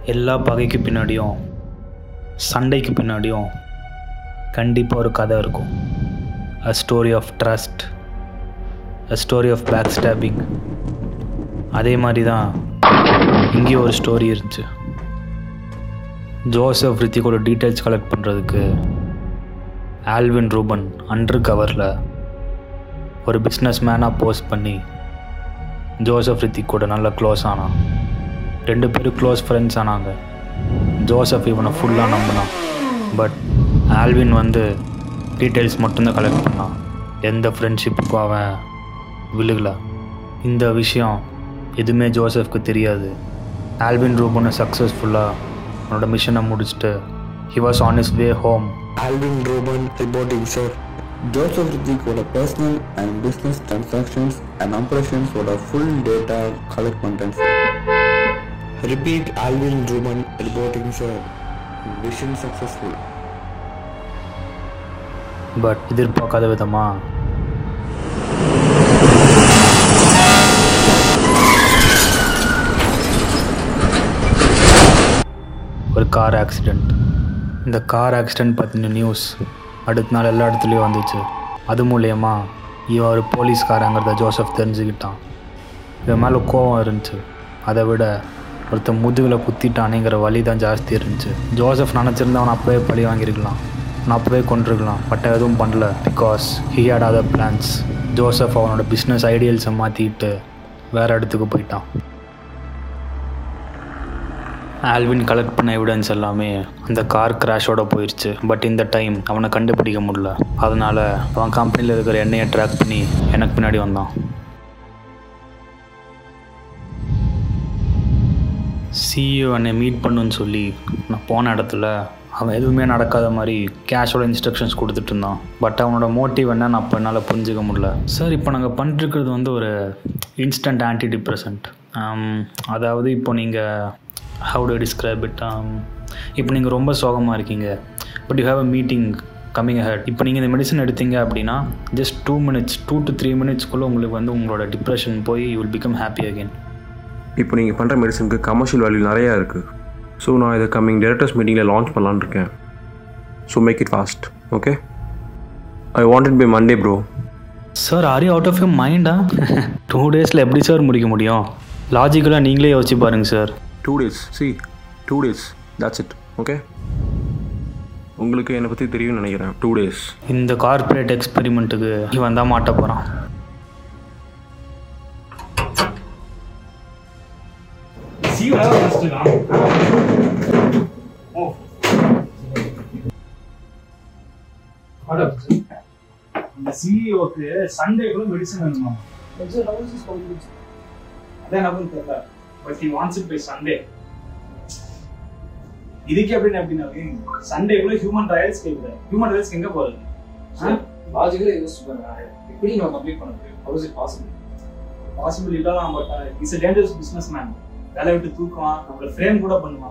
எல்லா பகைக்கு பின்னாடியும் சண்டைக்கு பின்னாடியும் கண்டிப்பாக ஒரு கதை இருக்கும் a story of trust a story of back stabbing அதே மாதிரி தான் இங்கேயும் ஒரு ஸ்டோரி இருந்துச்சு ஜோசப் ரித்திக்கோட டீட்டெயில்ஸ் கலெக்ட் பண்ணுறதுக்கு ஆல்வின் ரூபன் அண்டர் கவரில் ஒரு பிஸ்னஸ் மேனாக போஸ்ட் பண்ணி ஜோசப் ரித்திக் கூட நல்லா க்ளோஸ் ஆனான் ரெண்டு பேரும் க்ளோஸ் ஃப்ரெண்ட்ஸ் ஆனாங்க ஜோசப் இவனை ஃபுல்லாக நம்பினான் பட் ஆல்வின் வந்து டீட்டெயில்ஸ் மட்டும்தான் கலெக்ட் பண்ணான் எந்த ஃப்ரெண்ட்ஷிப்புக்கும் அவன் விழுகல இந்த விஷயம் எதுவுமே ஜோசப்க்கு தெரியாது ஆல்வின் ரூபனை சக்ஸஸ்ஃபுல்லாக அவனோட மிஷனை முடிச்சுட்டு he was on is way home Alvin Roman reporting sir Joseph ரித்திக்கோட personal and business transactions and ஆப்ரேஷன்ஸோட ஃபுல் டேட்டா கலெக்ட் பண்ணிட்டேன் sir repeat Alvin Ruman reporting sir mission successful but எதிர்பார்க்காத விதமாக ஒரு கார் ஆக்சிடெண்ட் இந்த கார் ஆக்சிடெண்ட் பற்றின news அடுத்த நாள் எல்லா இடத்துலையும் வந்துச்சு அது மூலயமா இவன் ஒரு போலீஸ்காரங்கிறத ஜோசப் தெரிஞ்சுக்கிட்டான் இவன் மேலே கோவம் இருந்துச்சு அதை விட ஒருத்தன் முதுகில் குத்திட்டானேங்கிற வலி தான் ஜாஸ்தி இருந்துச்சு ஜோசப் நினச்சிருந்தா அவனை அப்போவே பழி வாங்கியிருக்கலாம் நான் அப்போவே கொண்டிருக்கலாம் பட் எதுவும் பண்ணல because he had other plans Joseph அவனோட பிஸ்னஸ் ஐடியல்ஸை மாற்றிட்டு வேறு இடத்துக்கு போயிட்டான் ஆல்வின் கலெக்ட் பண்ண எவிடன்ஸ் எல்லாமே அந்த கார் கிராஷோட போயிடுச்சு பட் இந்த டைம் அவனை கண்டுபிடிக்க முடியல அதனால் அவன் கம்பெனியில் இருக்கிற எண்ணெயை ட்ராக் பண்ணி எனக்கு பின்னாடி வந்தான் சிஇஓ என்னை மீட் பண்ணுன்னு சொல்லி நான் போன இடத்துல அவன் எதுவுமே நடக்காத மாதிரி கேஷோட இன்ஸ்ட்ரக்ஷன்ஸ் கொடுத்துட்டு இருந்தான் பட் அவனோட மோட்டிவ் என்னன்னு அப்போ என்னால் புரிஞ்சுக்க முடியல சார் இப்போ நாங்கள் பண்ணிருக்கிறது வந்து ஒரு இன்ஸ்டன்ட் ஆன்டி டிப்ரெசன்ட் அதாவது இப்போ நீங்கள் ஹவு டு டிஸ்கிரைப் இட் இப்போ நீங்கள் ரொம்ப சோகமாக இருக்கீங்க but you have a meeting coming head இப்போ நீங்கள் இந்த மெடிசன் எடுத்தீங்க அப்படின்னா just two minutes two to three மினிட்ஸ்க்குள்ளே உங்களுக்கு வந்து உங்களோட டிப்ரெஷன் போய் you will become happy again இப்போ நீங்கள் பண்ணுற மெடிசனுக்கு கமர்ஷியல் வேல்யூ நிறையா இருக்குது ஸோ நான் இதை கம்மிங் டேரக்டர்ஸ் மீட்டிங்கில் லான்ச் பண்ணலான்னு இருக்கேன் so make it fast okay I want it by Monday bro sir are you out of your மைண்டா டூ டேஸில் எப்படி சார் முடிக்க முடியும் லாஜிக்கலாக நீங்களே யோசிச்சு பாருங்க sir two days see two days that's it okay உங்களுக்கு என்னை பற்றி தெரியும்னு நினைக்கிறேன் டூ டேஸ் இந்த கார்ப்பரேட் எக்ஸ்பெரிமெண்ட்டுக்கு இவன் தான் மாட்ட போகிறான் இந்த சிஇஓக்கு சண்டேக்குள்ள மெடிசன் வேணுமா அதான் நமக்கு தெரியல but he wants it by Sunday இதுக்கு அப்படின்னு அப்படின்னா சண்டேக்குள்ள ஹியூமன் ட்ரையல்ஸ் கேட்குது ஹியூமன் ட்ரையல்ஸ் எங்க போகுது லாஜிக்கலா யோசிச்சு பாருங்க எப்படி நம்ம கம்ப்ளீட் பண்ண முடியும் how is it possible possible இல்லாதான் but it's a dangerous business man வேலை விட்டு தூக்குவான் நம்மள ஃப்ரேம் கூட பண்ணுவான்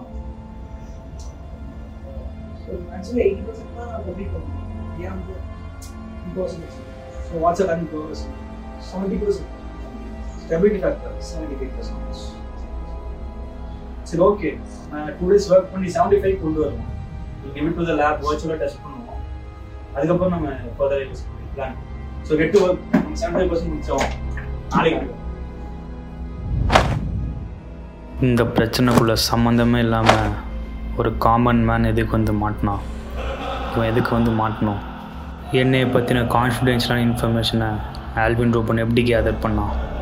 ஆக்சுவலி எயிட்டி பர்சன்ட் தான் கம்ப்ளீட் பண்ணுவோம் ஏன் வந்து percent so what's at and close seventy percent stability factor seventy five percent சரி ஓகே நான் டூ டேஸ் ஒர்க் பண்ணி செவன்டி ஃபைவ் கொண்டு வருவோம் கிவ் டு த லேப் வர்ச்சுவலாக டெஸ்ட் பண்ணுவோம் அதுக்கப்புறம் நம்ம ஃபர்தர் யூஸ் பண்ணி plan so get to work நம்ம செவன்டி ஃபைவ் பர்சன்ட் முடிச்சோம் நாளைக்கு இந்த பிரச்சனைக்குள்ள சம்மந்தமே இல்லாமல் ஒரு காமன் மேன் எதுக்கு வந்து மாட்டினான் இவன் எதுக்கு வந்து மாட்டணும் என்னையை பற்றின கான்ஃபிடென்ஷியலான இன்ஃபர்மேஷனை ஆல்வின் ரூபன் எப்படி கேதர் பண்ணான்